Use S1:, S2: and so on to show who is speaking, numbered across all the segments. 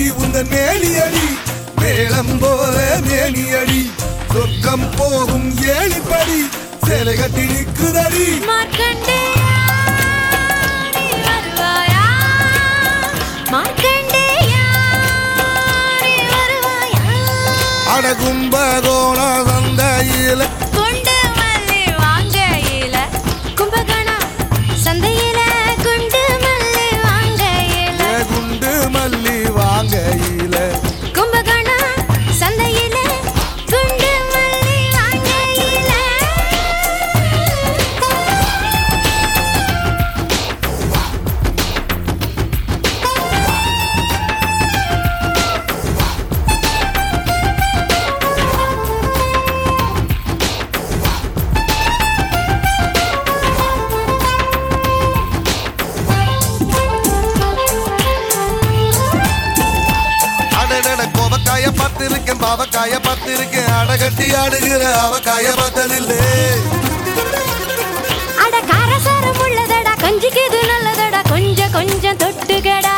S1: உந்தன் மேலியடி மேளம் போல மேனியடி சொர்க்கம் போகும் ஏழிப்படி சேலை கட்டி நிற்குதடி
S2: மார்க்கண்டேயா நீ வருவாயா மார்க்கண்டேயா நீ வருவாயா
S1: அடகும்பகோண சந்தையில
S2: குண்டு மல்லி வாங்கையில கும்பகோணா சந்தையில குண்டு மல்லி வாங்கையில
S1: குண்டு மல்லி வாங்கையில
S2: கும்பகோணா சந்தையில குண்டு மல்லி வாங்கையில
S1: அடடட கோவக்காய பார்த்திருக்கேன் பாவக்காய பார்த்திருக்கேன் அடகட்டி ஆடுகிற அவக்காய பார்த்ததில்லை
S2: அட காரசாரம் உள்ளதடா கஞ்சிக்கு இது நல்லதடா கொஞ்சம் கொஞ்சம் தொட்டுகடா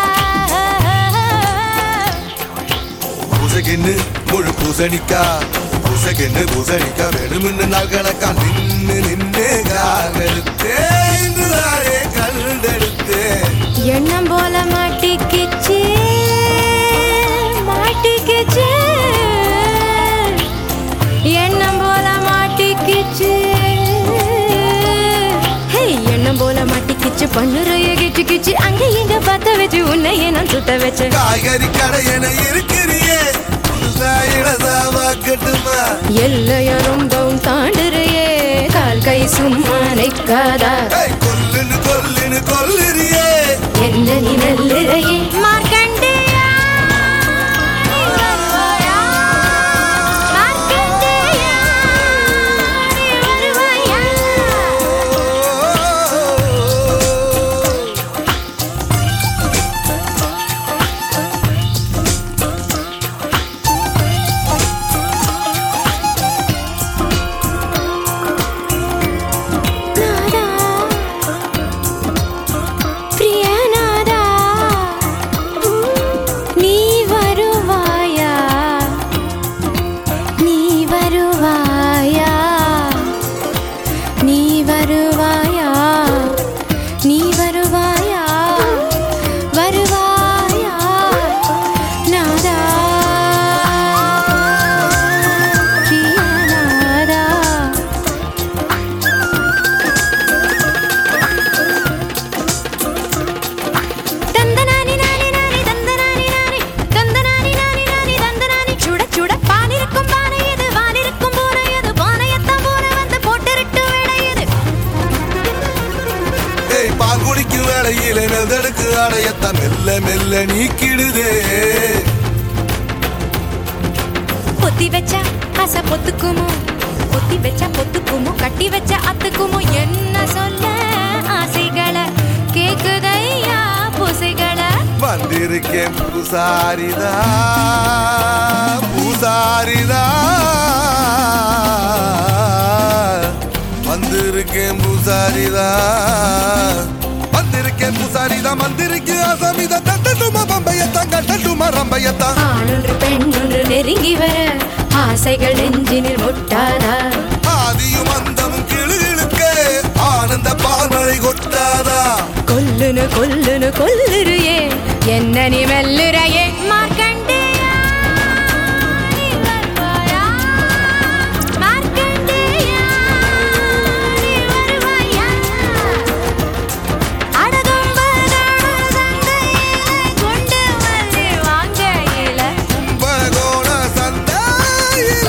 S1: பூசகின்னு முழு பூசணிக்கா பூசகின்னு பூசணிக்கா வேணும்னு நாள் கணக்கா நின்னு நின்னு காலெடுத்தே இன்றுதானே கண்டெடுத்தேன்
S2: எண்ணம் போல மாட்டிக்கிச்சு மாட்டிக்கிச்சு எண்ணம் போல மாட்டிக்கிச்சு ஹே, எண்ணம் போல மாட்டிக்கிச்சு பண்ணுறைய கிச்சு கிச்சு அங்க இங்க பத்த வச்சு உன்னையே நான் சுட்ட வச்சேன்
S1: காய்கறி கடை என இருக்கிறியே புதுசா இளசா வாக்கட்டுமா
S2: எல்லைய ரொம்பவும் தாண்டுறையே கால் கை சும்மா நிற்காதா
S1: ஏய், கொல்லுன்னு கொல்லுன்னு கொல்லுறியே
S2: என்ன நீ நல்லுறையே மார்க்கண்டேயா நீ வருவாயா மார்க்கண்டேயா நீ வருவாயா நாதா பிரியநாதா நீ வருவாயா நீ வருவாயா நீ வருவாயா நீ வருவாயா வருவாயா நாதா பிரியநாதா தந்தனானி நானி நானி தந்தனானி நானி தந்தனானி நானி நானி தந்தனானி சுட சுட பானிருக்கும் பானை இது வானிருக்கும் பூனை இது பானையத்தான் பூனை வந்து போட்டுருட்டு விடையுது
S1: ஏய் பாங்குடிக்கும் வேளையில் நெதடுக்கு அடையத்தான் மெல்ல மெல்ல நீக்கிடுதே
S2: பொத்தி வச்சா ஆசை பொத்துக்குமோ பொத்தி வச்சா பொத்துக்குமோ கட்டி வச்ச அத்துக்குமோ என்ன சொல்ல ஆசைகளை கேக்குதையா பூசைகளை
S1: வந்திருக்கேன் பூசாரிதா பூசாரிதா வந்திருக்கேன் பூசாரிதா வந்திருக்கேன் பூசாரிதா வந்திருக்கு அசமிதா தட்டட்டுமா பம்பையத்தான் கட்டட்டுமா ரம்பையத்தான்
S2: ஆணொன்று பெண்ணொன்று நெருங்கி வர ஆசைகள் நெஞ்சினில் முட்டாதா
S1: ஆதியும் அந்தமும் கிளுகிழுக்க ஆனந்த பால்மழை கொட்டாதா
S2: கொல்லுனு கொல்லுனு கொல்லுறியே என்ன நீ மெல்லுறையே மார்க்கண்டேயா நீ வருவாயா மார்க்கண்டேயா நீ வருவாயா அடதும்பதான சந்தையிலே கொண்டு வந்து வாங்கையில
S1: கும்பகோண சந்தையில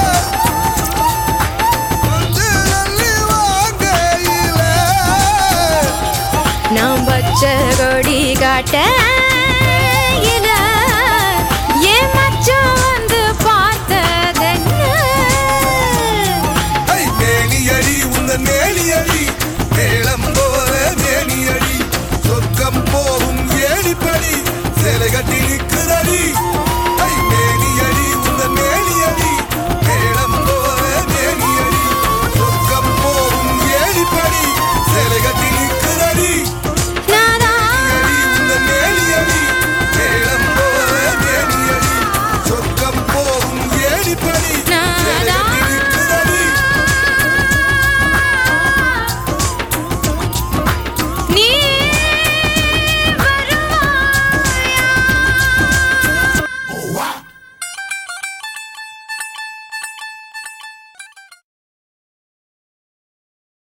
S1: வந்து அள்ளி வாங்கையில
S2: நாம் பச்சை கொடி காட்ட